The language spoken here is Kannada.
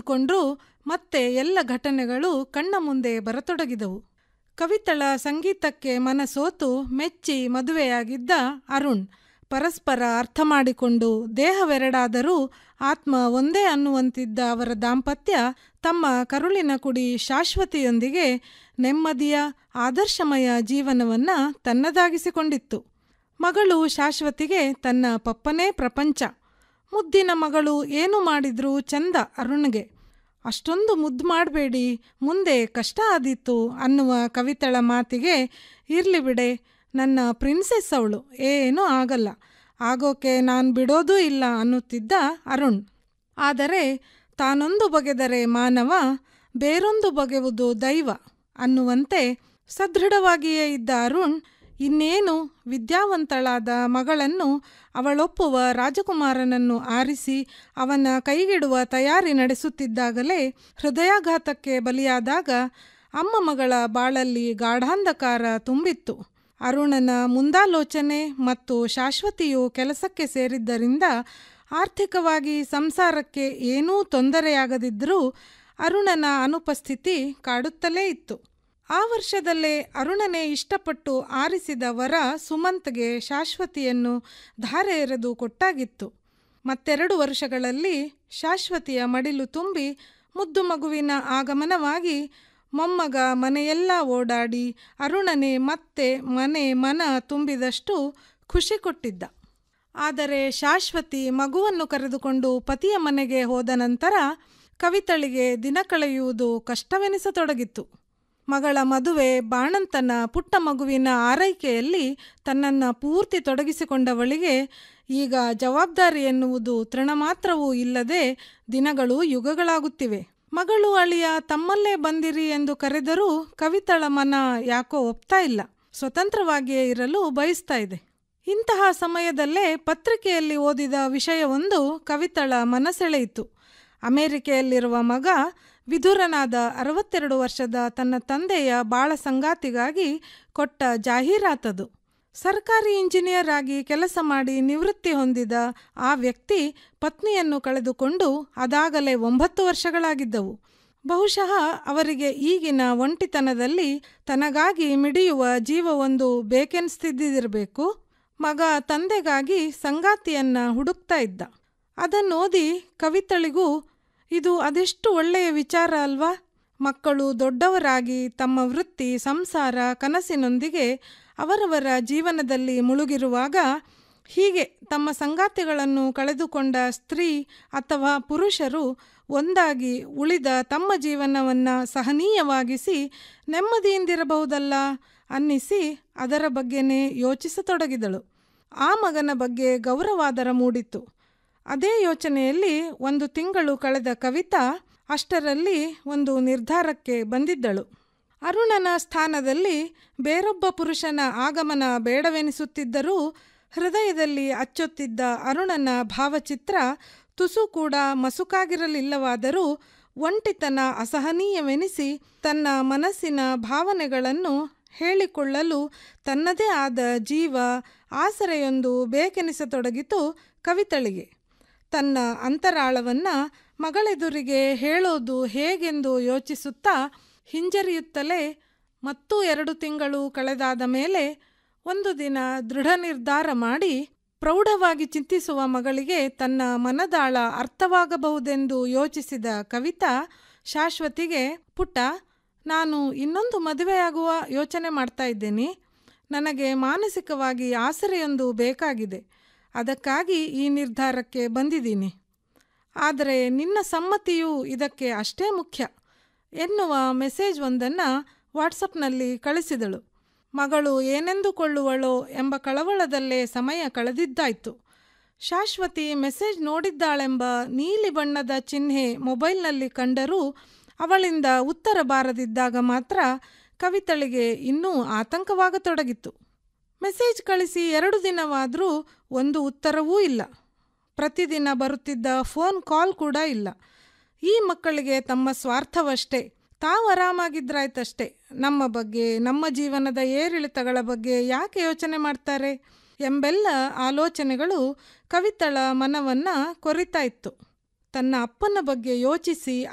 ಕಳೆದುಕೊಂಡ್ರೂ ಮತ್ತೆ ಎಲ್ಲ ಘಟನೆಗಳು ಕಣ್ಣ ಮುಂದೆ ಬರತೊಡಗಿದವು ಕವಿತಳ ಸಂಗೀತಕ್ಕೆ ಮನಸೋತು ಮೆಚ್ಚಿ ಮದುವೆಯಾಗಿದ್ದ ಅರುಣ್ ಪರಸ್ಪರ ಅರ್ಥ ಮಾಡಿಕೊಂಡು ದೇಹವೆರಡಾದರೂ ಆತ್ಮ ಒಂದೇ ಅನ್ನುವಂತಿದ್ದ ಅವರ ದಾಂಪತ್ಯ ತಮ್ಮ ಕರುಳಿನ ಕುಡಿ ಶಾಶ್ವತಿಯೊಂದಿಗೆ ನೆಮ್ಮದಿಯ ಆದರ್ಶಮಯ ಜೀವನವನ್ನ ತನ್ನದಾಗಿಸಿಕೊಂಡಿತ್ತು ಮಗಳು ಶಾಶ್ವತಿಗೆ ತನ್ನ ಪಪ್ಪನೇ ಪ್ರಪಂಚ ಮುದ್ದಿನ ಮಗಳು ಏನು ಮಾಡಿದ್ರೂ ಚಂದ ಅರುಣ್ಗೆ ಅಷ್ಟೊಂದು ಮುದ್ದು ಮಾಡಬೇಡಿ ಮುಂದೆ ಕಷ್ಟ ಆದೀತು ಅನ್ನುವ ಕವಿತಳ ಮಾತಿಗೆ ಇರ್ಲಿ ಬಿಡೆ ನನ್ನ ಪ್ರಿನ್ಸೆಸ್ ಅವಳು ಏನೂ ಆಗಲ್ಲ ಆಗೋಕೆ ನಾನು ಬಿಡೋದೂ ಇಲ್ಲ ಅನ್ನುತ್ತಿದ್ದ ಅರುಣ್ ಆದರೆ ತಾನೊಂದು ಬಗೆದರೆ ಮಾನವ ಬೇರೊಂದು ಬಗೆವುದು ದೈವ ಅನ್ನುವಂತೆ ಸದೃಢವಾಗಿಯೇ ಇದ್ದ ಅರುಣ್ ಇನ್ನೇನು ವಿದ್ಯಾವಂತಳಾದ ಮಗಳನ್ನು ಅವಳೊಪ್ಪುವ ರಾಜಕುಮಾರನನ್ನು ಆರಿಸಿ ಅವನ ಕೈಗಿಡುವ ತಯಾರಿ ನಡೆಸುತ್ತಿದ್ದಾಗಲೇ ಹೃದಯಾಘಾತಕ್ಕೆ ಬಲಿಯಾದಾಗ ಅಮ್ಮ ಮಗಳ ಬಾಳಲ್ಲಿ ಗಾಢಾಂಧಕಾರ ತುಂಬಿತ್ತು ಅರುಣನ ಮುಂದಾಲೋಚನೆ ಮತ್ತು ಶಾಶ್ವತಿಯು ಕೆಲಸಕ್ಕೆ ಸೇರಿದ್ದರಿಂದ ಆರ್ಥಿಕವಾಗಿ ಸಂಸಾರಕ್ಕೆ ಏನೂ ತೊಂದರೆಯಾಗದಿದ್ದರೂ ಅರುಣನ ಅನುಪಸ್ಥಿತಿ ಕಾಡುತ್ತಲೇ ಇತ್ತು ಆ ವರ್ಷದಲ್ಲೇ ಅರುಣನೇ ಇಷ್ಟಪಟ್ಟು ಆರಿಸಿದ ವರ ಸುಮಂತ್ಗೆ ಶಾಶ್ವತಿಯನ್ನು ಧಾರೆ ಎರೆದು ಕೊಟ್ಟಾಗಿತ್ತು ಮತ್ತೆರಡು ವರ್ಷಗಳಲ್ಲಿ ಶಾಶ್ವತಿಯ ಮಡಿಲು ತುಂಬಿ ಮುದ್ದು ಮಗುವಿನ ಆಗಮನವಾಗಿ ಮೊಮ್ಮಗ ಮನೆಯೆಲ್ಲ ಓಡಾಡಿ ಅರುಣನೇ ಮತ್ತೆ ಮನೆ ಮನ ತುಂಬಿದಷ್ಟು ಖುಷಿ ಕೊಟ್ಟಿದ್ದ ಆದರೆ ಶಾಶ್ವತಿ ಮಗುವನ್ನು ಕರೆದುಕೊಂಡು ಪತಿಯ ಮನೆಗೆ ಹೋದ ನಂತರ ಕವಿತಳಿಗೆ ದಿನ ಕಳೆಯುವುದು ಕಷ್ಟವೆನಿಸತೊಡಗಿತ್ತು ಮಗಳ ಮದುವೆ ಬಾಣಂತನ ಪುಟ್ಟ ಮಗುವಿನ ಆರೈಕೆಯಲ್ಲಿ ತನ್ನನ್ನು ಪೂರ್ತಿ ತೊಡಗಿಸಿಕೊಂಡವಳಿಗೆ ಈಗ ಜವಾಬ್ದಾರಿ ಎನ್ನುವುದು ತೃಣಮಾತ್ರವೂ ಇಲ್ಲದೆ ದಿನಗಳು ಯುಗಗಳಾಗುತ್ತಿವೆ ಮಗಳು ಅಳಿಯ ತಮ್ಮಲ್ಲೇ ಬಂದಿರಿ ಎಂದು ಕರೆದರೂ ಕವಿತಳ ಮನ ಯಾಕೋ ಒಪ್ತಾ ಇಲ್ಲ ಸ್ವತಂತ್ರವಾಗಿಯೇ ಇರಲು ಬಯಸ್ತಾ ಇದೆ ಇಂತಹ ಸಮಯದಲ್ಲೇ ಪತ್ರಿಕೆಯಲ್ಲಿ ಓದಿದ ವಿಷಯವೊಂದು ಕವಿತಳ ಮನಸೆಳೆಯಿತು ಅಮೆರಿಕೆಯಲ್ಲಿರುವ ಮಗ ವಿಧುರನಾದ ಅರವತ್ತೆರಡು ವರ್ಷದ ತನ್ನ ತಂದೆಯ ಬಾಳ ಸಂಗಾತಿಗಾಗಿ ಕೊಟ್ಟ ಜಾಹೀರಾತದು ಸರ್ಕಾರಿ ಇಂಜಿನಿಯರ್ ಆಗಿ ಕೆಲಸ ಮಾಡಿ ನಿವೃತ್ತಿ ಹೊಂದಿದ ಆ ವ್ಯಕ್ತಿ ಪತ್ನಿಯನ್ನು ಕಳೆದುಕೊಂಡು ಅದಾಗಲೇ ಒಂಬತ್ತು ವರ್ಷಗಳಾಗಿದ್ದವು ಬಹುಶಃ ಅವರಿಗೆ ಈಗಿನ ಒಂಟಿತನದಲ್ಲಿ ತನಗಾಗಿ ಮಿಡಿಯುವ ಜೀವವೊಂದು ಬೇಕೆನ್ಸ್ತಿದ್ದಿರಬೇಕು ಮಗ ತಂದೆಗಾಗಿ ಸಂಗಾತಿಯನ್ನ ಹುಡುಕ್ತಾ ಇದ್ದ ಅದನ್ನೋದಿ ಕವಿತಳಿಗೂ ಇದು ಅದೆಷ್ಟು ಒಳ್ಳೆಯ ವಿಚಾರ ಅಲ್ವಾ ಮಕ್ಕಳು ದೊಡ್ಡವರಾಗಿ ತಮ್ಮ ವೃತ್ತಿ ಸಂಸಾರ ಕನಸಿನೊಂದಿಗೆ ಅವರವರ ಜೀವನದಲ್ಲಿ ಮುಳುಗಿರುವಾಗ ಹೀಗೆ ತಮ್ಮ ಸಂಗಾತಿಗಳನ್ನು ಕಳೆದುಕೊಂಡ ಸ್ತ್ರೀ ಅಥವಾ ಪುರುಷರು ಒಂದಾಗಿ ಉಳಿದ ತಮ್ಮ ಜೀವನವನ್ನು ಸಹನೀಯವಾಗಿಸಿ ನೆಮ್ಮದಿಯಿಂದಿರಬಹುದಲ್ಲ ಅನ್ನಿಸಿ ಅದರ ಬಗ್ಗೆನೇ ಯೋಚಿಸತೊಡಗಿದಳು ಆ ಮಗನ ಬಗ್ಗೆ ಗೌರವಾದರ ಮೂಡಿತು ಅದೇ ಯೋಚನೆಯಲ್ಲಿ ಒಂದು ತಿಂಗಳು ಕಳೆದ ಕವಿತಾ ಅಷ್ಟರಲ್ಲಿ ಒಂದು ನಿರ್ಧಾರಕ್ಕೆ ಬಂದಿದ್ದಳು ಅರುಣನ ಸ್ಥಾನದಲ್ಲಿ ಬೇರೊಬ್ಬ ಪುರುಷನ ಆಗಮನ ಬೇಡವೆನಿಸುತ್ತಿದ್ದರೂ ಹೃದಯದಲ್ಲಿ ಅಚ್ಚೊತ್ತಿದ್ದ ಅರುಣನ ಭಾವಚಿತ್ರ ತುಸು ಕೂಡ ಮಸುಕಾಗಿರಲಿಲ್ಲವಾದರೂ ಒಂಟಿತನ ಅಸಹನೀಯವೆನಿಸಿ ತನ್ನ ಮನಸ್ಸಿನ ಭಾವನೆಗಳನ್ನು ಹೇಳಿಕೊಳ್ಳಲು ತನ್ನದೇ ಆದ ಜೀವ ಆಸರೆಯೊಂದು ಬೇಕೆನಿಸತೊಡಗಿತು ಕವಿತಳಿಗೆ ತನ್ನ ಅಂತರಾಳವನ್ನು ಮಗಳೆದುರಿಗೆ ಹೇಳೋದು ಹೇಗೆಂದು ಯೋಚಿಸುತ್ತಾ ಹಿಂಜರಿಯುತ್ತಲೇ ಮತ್ತೂ ಎರಡು ತಿಂಗಳು ಕಳೆದಾದ ಮೇಲೆ ಒಂದು ದಿನ ದೃಢ ನಿರ್ಧಾರ ಮಾಡಿ ಪ್ರೌಢವಾಗಿ ಚಿಂತಿಸುವ ಮಗಳಿಗೆ ತನ್ನ ಮನದಾಳ ಅರ್ಥವಾಗಬಹುದೆಂದು ಯೋಚಿಸಿದ ಕವಿತಾ ಶಾಶ್ವತಿಗೆ ಪುಟ್ಟ ನಾನು ಇನ್ನೊಂದು ಮದುವೆಯಾಗುವ ಯೋಚನೆ ಮಾಡ್ತಾ ಇದ್ದೀನಿ ನನಗೆ ಮಾನಸಿಕವಾಗಿ ಆಸರೆಯೊಂದು ಬೇಕಾಗಿದೆ ಅದಕ್ಕಾಗಿ ಈ ನಿರ್ಧಾರಕ್ಕೆ ಬಂದಿದ್ದೀನಿ ಆದರೆ ನಿನ್ನ ಸಮ್ಮತಿಯು ಇದಕ್ಕೆ ಅಷ್ಟೇ ಮುಖ್ಯ ಎನ್ನುವ ಮೆಸೇಜ್ ಒಂದನ್ನು ವಾಟ್ಸಪ್ನಲ್ಲಿ ಕಳಿಸಿದಳು ಮಗಳು ಏನೆಂದುಕೊಳ್ಳುವಳೋ ಎಂಬ ಕಳವಳದಲ್ಲೇ ಸಮಯ ಕಳೆದಿದ್ದಾಯಿತು ಶಾಶ್ವತಿ ಮೆಸೇಜ್ ನೋಡಿದ್ದಾಳೆಂಬ ನೀಲಿ ಬಣ್ಣದ ಚಿಹ್ನೆ ಮೊಬೈಲ್ನಲ್ಲಿ ಕಂಡರೂ ಅವಳಿಂದ ಉತ್ತರ ಬಾರದಿದ್ದಾಗ ಮಾತ್ರ ಕವಿತಳಿಗೆ ಇನ್ನೂ ಆತಂಕವಾಗತೊಡಗಿತ್ತು ಮೆಸೇಜ್ ಕಳಿಸಿ ಎರಡು ದಿನವಾದರೂ ಒಂದು ಉತ್ತರವೂ ಇಲ್ಲ ಪ್ರತಿದಿನ ಬರುತ್ತಿದ್ದ ಫೋನ್ ಕಾಲ್ ಕೂಡ ಇಲ್ಲ ಈ ಮಕ್ಕಳಿಗೆ ತಮ್ಮ ಸ್ವಾರ್ಥವಷ್ಟೇ ತಾವು ಆರಾಮಾಗಿದ್ರಾಯ್ತಷ್ಟೇ ನಮ್ಮ ಬಗ್ಗೆ ನಮ್ಮ ಜೀವನದ ಏರಿಳಿತಗಳ ಬಗ್ಗೆ ಯಾಕೆ ಯೋಚನೆ ಮಾಡ್ತಾರೆ ಎಂಬೆಲ್ಲ ಆಲೋಚನೆಗಳು ಕವಿತಳ ಮನವನ್ನು ಕೊರಿತಾ ಇತ್ತು ತನ್ನ ಅಪ್ಪನ ಬಗ್ಗೆ ಯೋಚಿಸಿ